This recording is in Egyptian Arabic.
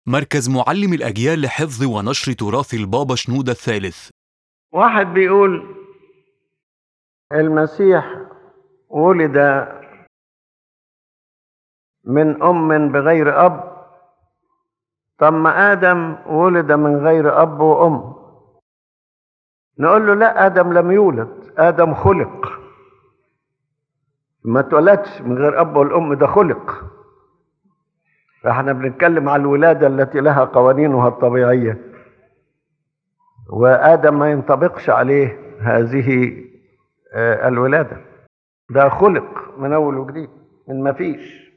مركز معلم الأجيال لحفظ ونشر تراث البابا شنودة الثالث واحد بيقول المسيح ولد من أم بغير أب طب ما آدم ولد من غير أب وأم نقول له لا آدم لم يولد آدم خلق ما اتولدش من غير أب والأم ده خلق فاحنا بنتكلم على الولادة التي لها قوانينها الطبيعية وآدم ما ينطبقش عليه هذه آه، الولادة ده خلق من أول وجديد من ما فيش